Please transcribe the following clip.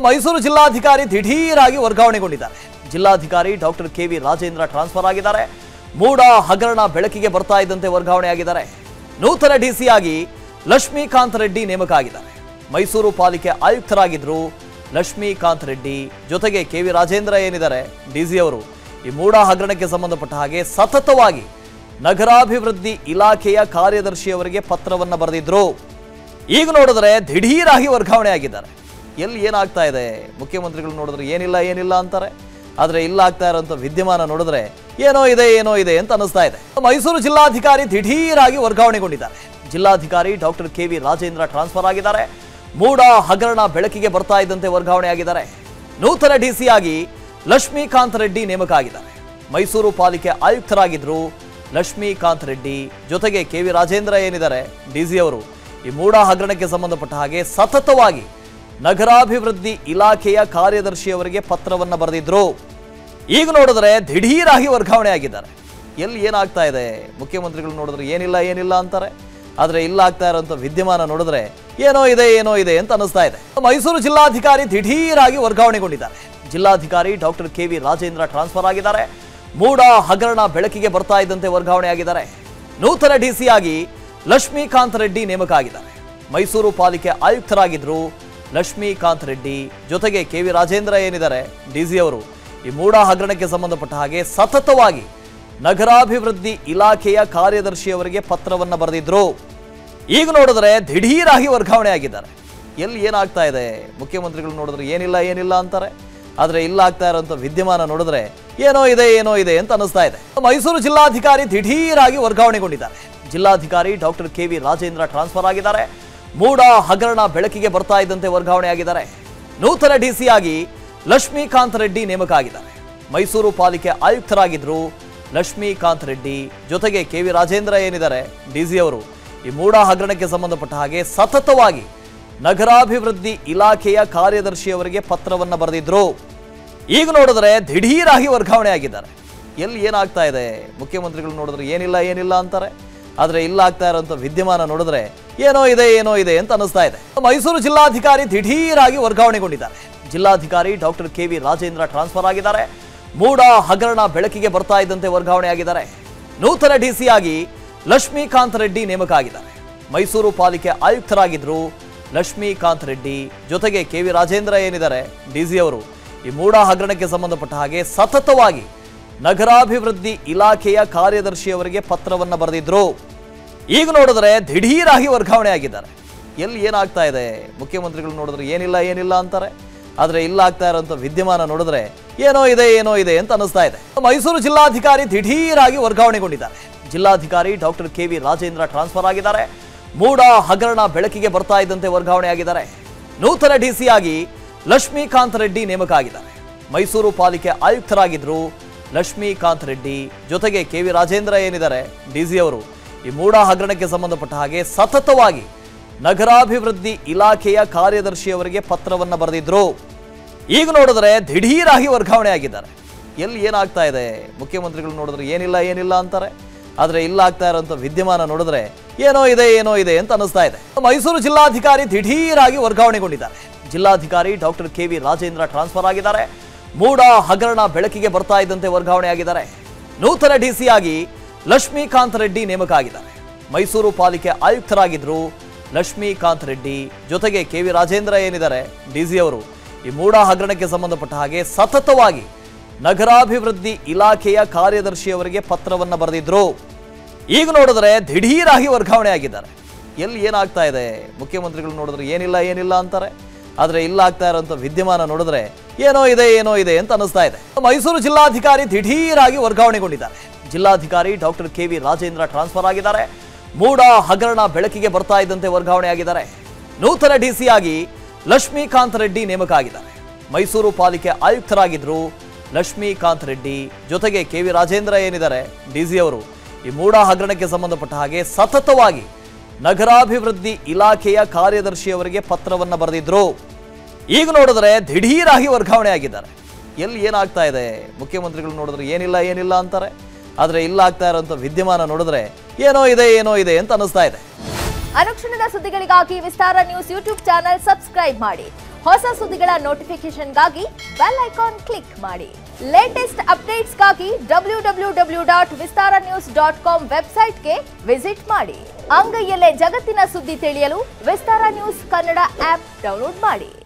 ಮೈಸೂರು ಜಿಲ್ಲಾಧಿಕಾರಿ ದಿಢೀರಾಗಿ ವರ್ಗಾವಣೆಗೊಂಡಿದ್ದಾರೆ ಜಿಲ್ಲಾಧಿಕಾರಿ doctor K V Rajendra transfer ಆಗಿದ್ದಾರೆ ಮೂಡ ಹಗರಣ ಬೆಳಕಿಗೆ ಬರ್ತಾ ಇದ್ದಂತೆ ವರ್ಗಾವಣೆ ಆಗಿದ್ದಾರೆ ನೂತನ ಡಿಸಿ ಆಗಿ ಲಕ್ಷ್ಮೀಕಾಂತ್ ರೆಡ್ಡಿ ನೇಮಕ ಆಗಿದ್ದಾರೆ ಮೈಸೂರು ಪಾಲಿಕೆ ಆಯುಕ್ತರಾಗಿದ್ರು ಲಕ್ಷ್ಮೀಕಾಂತ್ ರೆಡ್ಡಿ ಜೊತೆಗೆ ಕೆ ವಿ ರಾಜೇಂದ್ರ ಏನಿದ್ದಾರೆ ಡಿಸಿ ಅವರು ಈ ಮೂಡ ಹಗರಣಕ್ಕೆ ಸಂಬಂಧಪಟ್ಟ ಹಾಗೆ ಸತತವಾಗಿ ನಗರಾಭಿವೃದ್ಧಿ ಇಲಾಖೆಯ ಕಾರ್ಯದರ್ಶಿಯವರಿಗೆ ಪತ್ರವನ್ನ ಬರೆದಿದ್ರು ಈಗ ನೋಡಿದ್ರೆ ದಿಢೀರಾಗಿ ವರ್ಗಾವಣೆ ಆಗಿದ್ದಾರೆ ಎಲ್ಲಿ ಏನಾಗ್ತಾ ಇದೆ ಮುಖ್ಯಮಂತ್ರಿಗಳು ನೋಡಿದ್ರೆ ಏನಿಲ್ಲ ಏನಿಲ್ಲ ಅಂತಾರೆ ಆದ್ರೆ ಇಲ್ಲ ಆಗ್ತಾ ಇರೋಂಥ ವಿದ್ಯಮಾನ ನೋಡಿದ್ರೆ ಏನೋ ಇದೆ ಏನೋ ಇದೆ ಅಂತ ಅನಿಸ್ತಾ ಇದೆ ಮೈಸೂರು ಜಿಲ್ಲಾಧಿಕಾರಿ ದಿಢೀರಾಗಿ ವರ್ಗಾವಣೆಗೊಂಡಿದ್ದಾರೆ ಜಿಲ್ಲಾಧಿಕಾರಿ doctor K V Rajendra transfer ಆಗಿದ್ದಾರೆ ಮೂಡ ಹಗರಣ ಬೆಳಕಿಗೆ ಬರ್ತಾ ಇದ್ದಂತೆ ವರ್ಗಾವಣೆ ಆಗಿದ್ದಾರೆ ನೂತನ ಡಿಸಿ ಆಗಿ ಲಕ್ಷ್ಮೀಕಾಂತ್ ರೆಡ್ಡಿ ನೇಮಕ ಆಗಿದ್ದಾರೆ ಮೈಸೂರು ಪಾಲಿಕೆ ಆಯುಕ್ತರಾಗಿದ್ರು ಲಕ್ಷ್ಮೀಕಾಂತ್ ರೆಡ್ಡಿ ಜೊತೆಗೆ ಕೆ ವಿ ರಾಜೇಂದ್ರ ಏನಿದ್ದಾರೆ ಡಿಸಿ ಅವರು ಈ ಮೂಡ ಹಗರಣಕ್ಕೆ ಸಂಬಂಧಪಟ್ಟ ಹಾಗೆ ಸತತವಾಗಿ ನಗರಾಭಿವೃದ್ಧಿ ಇಲಾಖೆಯ ಕಾರ್ಯದರ್ಶಿಯವರಿಗೆ ಪತ್ರವನ್ನ ಬರೆದಿದ್ರು ಈಗ ನೋಡಿದ್ರೆ ದಿಢೀರಾಗಿ ವರ್ಗಾವಣೆ ಆಗಿದ್ದಾರೆ ಎಲ್ಲಿ ಏನಾಗ್ತಾ ಇದೆ ಮುಖ್ಯಮಂತ್ರಿಗಳು ನೋಡಿದ್ರೆ ಏನಿಲ್ಲ ಏನಿಲ್ಲ ಅಂತಾರೆ ಆದ್ರೆ ಇಲ್ಲ ಆಗ್ತಾ ಇರೋಂಥ ವಿದ್ಯಮಾನ ನೋಡಿದ್ರೆ ಏನೋ ಇದೆ ಏನೋ ಇದೆ ಅಂತ ಅನಿಸ್ತಾ ಇದೆ ಮೈಸೂರು ಜಿಲ್ಲಾಧಿಕಾರಿ ದಿಢೀರಾಗಿ ವರ್ಗಾವಣೆಗೊಂಡಿದ್ದಾರೆ ಜಿಲ್ಲಾಧಿಕಾರಿ doctor K V Rajendra transfer ಆಗಿದ್ದಾರೆ ಮೂಡ ಹಗರಣ ಬೆಳಕಿಗೆ ಬರ್ತಾ ಇದ್ದಂತೆ ವರ್ಗಾವಣೆ ಆಗಿದ್ದಾರೆ ನೂತನ ಡಿಸಿ ಆಗಿ ಲಕ್ಷ್ಮೀಕಾಂತ್ ರೆಡ್ಡಿ ನೇಮಕ ಆಗಿದ್ದಾರೆ ಮೈಸೂರು ಪಾಲಿಕೆ ಆಯುಕ್ತರಾಗಿದ್ರು ಲಕ್ಷ್ಮೀಕಾಂತ್ ರೆಡ್ಡಿ ಜೊತೆಗೆ ಕೆ ವಿ ರಾಜೇಂದ್ರ ಏನಿದ್ದಾರೆ ಡಿಸಿ ಅವರು ಈ ಮೂಡ ಹಗರಣಕ್ಕೆ ಸಂಬಂಧಪಟ್ಟ ಹಾಗೆ ಸತತವಾಗಿ ನಗರಾಭಿವೃದ್ಧಿ ಇಲಾಖೆಯ ಕಾರ್ಯದರ್ಶಿಯವರಿಗೆ ಪತ್ರವನ್ನ ಬರೆದಿದ್ರು ಈಗ ನೋಡಿದ್ರೆ ದಿಢೀರಾಗಿ ವರ್ಗಾವಣೆ ಆಗಿದ್ದಾರೆ ಎಲ್ಲಿ ಏನಾಗ್ತಾ ಇದೆ ಮುಖ್ಯಮಂತ್ರಿಗಳು ನೋಡಿದ್ರೆ ಏನಿಲ್ಲ ಏನಿಲ್ಲ ಅಂತಾರೆ ಆದ್ರೆ ಇಲ್ಲ ಆಗ್ತಾ ಇರೋಂಥ ವಿದ್ಯಮಾನ ನೋಡಿದ್ರೆ ಏನೋ ಇದೆ ಏನೋ ಇದೆ ಅಂತ ಅನಿಸ್ತಾ ಇದೆ ಮೈಸೂರು ಜಿಲ್ಲಾಧಿಕಾರಿ ದಿಢೀರಾಗಿ ವರ್ಗಾವಣೆಗೊಂಡಿದ್ದಾರೆ ಜಿಲ್ಲಾಧಿಕಾರಿ doctor K V Rajendra transfer ಆಗಿದ್ದಾರೆ ಮೂಡ ಹಗರಣ ಬೆಳಕಿಗೆ ಬರ್ತಾ ಇದ್ದಂತೆ ವರ್ಗಾವಣೆ ಆಗಿದ್ದಾರೆ ನೂತನ ಡಿಸಿ ಆಗಿ ಲಕ್ಷ್ಮೀಕಾಂತ್ ರೆಡ್ಡಿ ನೇಮಕ ಆಗಿದ್ದಾರೆ ಮೈಸೂರು ಪಾಲಿಕೆ ಆಯುಕ್ತರಾಗಿದ್ರು ಲಕ್ಷ್ಮೀಕಾಂತ್ ರೆಡ್ಡಿ ಜೊತೆಗೆ ಕೆ ವಿ ರಾಜೇಂದ್ರ ಏನಿದ್ದಾರೆ ಡಿಸಿ ಅವರು ಈ ಮೂಡ ಹಗರಣಕ್ಕೆ ಸಂಬಂಧಪಟ್ಟ ಹಾಗೆ ಸತತವಾಗಿ ನಗರಾಭಿವೃದ್ಧಿ ಇಲಾಖೆಯ ಕಾರ್ಯದರ್ಶಿಯವರಿಗೆ ಪತ್ರವನ್ನ ಬರೆದಿದ್ರು ಈಗ ನೋಡಿದ್ರೆ ದಿಢೀರಾಗಿ ವರ್ಗಾವಣೆ ಆಗಿದ್ದಾರೆ ಎಲ್ಲಿ ಏನಾಗ್ತಾ ಇದೆ ಮುಖ್ಯಮಂತ್ರಿಗಳು ನೋಡಿದ್ರೆ ಏನಿಲ್ಲ ಏನಿಲ್ಲ ಅಂತಾರೆ ಆದ್ರೆ ಇಲ್ಲ ಆಗ್ತಾ ಇರೋಂಥ ವಿದ್ಯಮಾನ ನೋಡಿದ್ರೆ ಏನೋ ಇದೆ ಏನೋ ಇದೆ ಅಂತ ಅನಿಸ್ತಾ ಇದೆ ಮೈಸೂರು ಜಿಲ್ಲಾಧಿಕಾರಿ ದಿಢೀರಾಗಿ ವರ್ಗಾವಣೆಗೊಂಡಿದ್ದಾರೆ ಜಿಲ್ಲಾಧಿಕಾರಿ doctor K V Rajendra transfer ಆಗಿದ್ದಾರೆ ಮೂಡ ಹಗರಣ ಬೆಳಕಿಗೆ ಬರ್ತಾ ಇದ್ದಂತೆ ವರ್ಗಾವಣೆ ಆಗಿದ್ದಾರೆ ನೂತನ ಡಿಸಿ ಆಗಿ ಲಕ್ಷ್ಮೀಕಾಂತ್ ರೆಡ್ಡಿ ನೇಮಕ ಆಗಿದ್ದಾರೆ ಮೈಸೂರು ಪಾಲಿಕೆ ಆಯುಕ್ತರಾಗಿದ್ರು ಲಕ್ಷ್ಮೀಕಾಂತ್ ರೆಡ್ಡಿ ಜೊತೆಗೆ ಕೆ ವಿ ರಾಜೇಂದ್ರ ಏನಿದ್ದಾರೆ ಡಿಸಿ ಅವರು ಈ ಮೂಡ ಹಗರಣಕ್ಕೆ ಸಂಬಂಧಪಟ್ಟ ಹಾಗೆ ಸತತವಾಗಿ ನಗರಾಭಿವೃದ್ಧಿ ಇಲಾಖೆಯ ಕಾರ್ಯದರ್ಶಿಯವರಿಗೆ ಪತ್ರವನ್ನ ಬರೆದಿದ್ರು ಈಗ ನೋಡಿದ್ರೆ ದಿಢೀರಾಗಿ ವರ್ಗಾವಣೆ ಆಗಿದ್ದಾರೆ ಎಲ್ಲಿ ಏನಾಗ್ತಾ ಇದೆ ಮುಖ್ಯಮಂತ್ರಿಗಳು ನೋಡಿದ್ರೆ ಏನಿಲ್ಲ ಏನಿಲ್ಲ ಅಂತಾರೆ ಆದ್ರೆ ಇಲ್ಲ ಆಗ್ತಾ ಇರೋಂಥ ವಿದ್ಯಮಾನ ನೋಡಿದ್ರೆ ಏನೋ ಇದೆ ಏನೋ ಇದೆ ಅಂತ ಅನಿಸ್ತಾ ಇದೆ ಮೈಸೂರು ಜಿಲ್ಲಾಧಿಕಾರಿ ದಿಢೀರಾಗಿ ವರ್ಗಾವಣೆಗೊಂಡಿದ್ದಾರೆ ಜಿಲ್ಲಾಧಿಕಾರಿ doctor K V Rajendra transfer ಆಗಿದ್ದಾರೆ ಮೂಡ ಹಗರಣ ಬೆಳಕಿಗೆ ಬರ್ತಾ ಇದ್ದಂತೆ ವರ್ಗಾವಣೆ ಆಗಿದ್ದಾರೆ ನೂತನ ಡಿಸಿ ಆಗಿ ಲಕ್ಷ್ಮೀಕಾಂತ್ ರೆಡ್ಡಿ ನೇಮಕ ಆಗಿದ್ದಾರೆ ಮೈಸೂರು ಪಾಲಿಕೆ ಆಯುಕ್ತರಾಗಿದ್ರು ಲಕ್ಷ್ಮೀಕಾಂತ್ ರೆಡ್ಡಿ ಜೊತೆಗೆ ಕೆ ವಿ ರಾಜೇಂದ್ರ ಏನಿದ್ದಾರೆ ಡಿಸಿ ಅವರು ಈ ಮೂಡ ಹಗರಣಕ್ಕೆ ಸಂಬಂಧಪಟ್ಟ ಹಾಗೆ ಸತತವಾಗಿ ನಗರಾಭಿವೃದ್ಧಿ ಇಲಾಖೆಯ ಕಾರ್ಯದರ್ಶಿಯವರಿಗೆ ಪತ್ರವನ್ನ ಬರೆದಿದ್ರು ಈಗ ನೋಡಿದ್ರೆ ದಿಢೀರಾಗಿ ವರ್ಗಾವಣೆ ಆಗಿದ್ದಾರೆ ಎಲ್ಲಿ ಏನಾಗ್ತಾ ಇದೆ ಮುಖ್ಯಮಂತ್ರಿಗಳು ನೋಡಿದ್ರೆ ಏನಿಲ್ಲ ಏನಿಲ್ಲ ಅಂತಾರೆ ಆದ್ರೆ ಇಲ್ಲ ಆಗ್ತಾ ಇರೋಂಥ ವಿದ್ಯಮಾನ ನೋಡಿದ್ರೆ ಏನೋ ಇದೆ ಏನೋ ಇದೆ ಅಂತ ಅನಿಸ್ತಾ ಇದೆ ಮೈಸೂರು ಜಿಲ್ಲಾಧಿಕಾರಿ ದಿಢೀರಾಗಿ ವರ್ಗಾವಣೆಗೊಂಡಿದ್ದಾರೆ ಜಿಲ್ಲಾಧಿಕಾರಿ doctor K V Rajendra transfer ಆಗಿದ್ದಾರೆ ಮೂಡ ಹಗರಣ ಬೆಳಕಿಗೆ ಬರ್ತಾ ಇದ್ದಂತೆ ವರ್ಗಾವಣೆ ಆಗಿದ್ದಾರೆ ನೂತನ ಡಿಸಿ ಆಗಿ ಲಕ್ಷ್ಮೀಕಾಂತ್ ರೆಡ್ಡಿ ನೇಮಕ ಆಗಿದ್ದಾರೆ ಮೈಸೂರು ಪಾಲಿಕೆ ಆಯುಕ್ತರಾಗಿದ್ರು ಲಕ್ಷ್ಮೀಕಾಂತ್ ರೆಡ್ಡಿ ಜೊತೆಗೆ ಕೆ ವಿ ರಾಜೇಂದ್ರ ಏನಿದ್ದಾರೆ ಡಿಸಿ ಅವರು ಈ ಮೂಡ ಹಗರಣಕ್ಕೆ ಸಂಬಂಧಪಟ್ಟ ಹಾಗೆ ಸತತವಾಗಿ ನಗರಾಭಿವೃದ್ಧಿ ಇಲಾಖೆಯ ಕಾರ್ಯದರ್ಶಿಯವರಿಗೆ ಪತ್ರವನ್ನ ಬರೆದಿದ್ರು ಈಗ ನೋಡಿದ್ರೆ ದಿಢೀರಾಗಿ ವರ್ಗಾವಣೆ ಆಗಿದ್ದಾರೆ ಎಲ್ಲಿ ಏನಾಗ್ತಾ ಇದೆ ಮುಖ್ಯಮಂತ್ರಿಗಳು ನೋಡಿದ್ರೆ ಏನಿಲ್ಲ ಏನಿಲ್ಲ ಅಂತಾರೆ ಆದ್ರೆ ಇಲ್ಲ ಆಗ್ತಾ ಇರೋಂಥ ವಿದ್ಯಮಾನ ನೋಡಿದ್ರೆ ಏನೋ ಇದೆ ಏನೋ ಇದೆ ಅಂತ ಅನಿಸ್ತಾ ಇದೆ ಮೈಸೂರು ಜಿಲ್ಲಾಧಿಕಾರಿ ದಿಢೀರಾಗಿ ವರ್ಗಾವಣೆಗೊಂಡಿದ್ದಾರೆ ಜಿಲ್ಲಾಧಿಕಾರಿ doctor K V Rajendra transfer ಆಗಿದ್ದಾರೆ ಮೂಡ ಹಗರಣ ಬೆಳಕಿಗೆ ಬರ್ತಾ ಇದ್ದಂತೆ ವರ್ಗಾವಣೆ ಆಗಿದ್ದಾರೆ ನೂತನ ಡಿಸಿ ಆಗಿ ಲಕ್ಷ್ಮೀಕಾಂತ್ ರೆಡ್ಡಿ ನೇಮಕ ಆಗಿದ್ದಾರೆ ಮೈಸೂರು ಪಾಲಿಕೆ ಆಯುಕ್ತರಾಗಿದ್ರು ಲಕ್ಷ್ಮೀಕಾಂತ್ ರೆಡ್ಡಿ ಜೊತೆಗೆ ಕೆ ವಿ ರಾಜೇಂದ್ರ ಏನಿದ್ದಾರೆ ಡಿಸಿ ಅವರು ಈ ಮೂಡ ಹಗರಣಕ್ಕೆ ಸಂಬಂಧಪಟ್ಟ ಹಾಗೆ ಸತತವಾಗಿ ನಗರಾಭಿವೃದ್ಧಿ ಇಲಾಖೆಯ ಕಾರ್ಯದರ್ಶಿಯವರಿಗೆ ಪತ್ರವನ್ನ ಬರೆದಿದ್ರು ಈಗ ನೋಡಿದ್ರೆ ದಿಢೀರಾಗಿ ವರ್ಗಾವಣೆ ಆಗಿದ್ದಾರೆ ಎಲ್ಲಿ ಏನಾಗ್ತಾ ಇದೆ ಮುಖ್ಯಮಂತ್ರಿಗಳು ನೋಡಿದ್ರೆ ಏನಿಲ್ಲ ಏನಿಲ್ಲ ಅಂತಾರೆ ಆದ್ರೆ ಇಲ್ಲ ಆಗ್ತಾ ಇರೋಂಥ ವಿದ್ಯಮಾನ ನೋಡಿದ್ರೆ ಏನೋ ಇದೆ ಏನೋ ಇದೆ ಅಂತ ಅನಿಸ್ತಾ ಇದೆ ಅನುಕ್ಷಣದ ಸುದ್ದಿಗಳಿಗಾಗಿ Vistara news YouTube channel subscribe ಮಾಡಿ ಹೊಸ ಸುದ್ದಿಗಳ ನೋಟಿಫಿಕೇಶನ್ಗಾಗಿ ಬೆಲ್ ಐಕಾನ್ ಕ್ಲಿಕ್ ಮಾಡಿ ಲೇಟೆಸ್ಟ್ ಅಪ್ಡೇಟ್ಸ್ಗಾಗಿ W W W dot Vistara news dot com ವೆಬ್ಸೈಟ್ಗೆ ವಿಸಿಟ್ ಮಾಡಿ ಅಂಗೈಯಲ್ಲೇ ಜಗತ್ತಿನ ಸುದ್ದಿ ತಿಳಿಯಲು Vistara news Kannada app download ಮಾಡಿ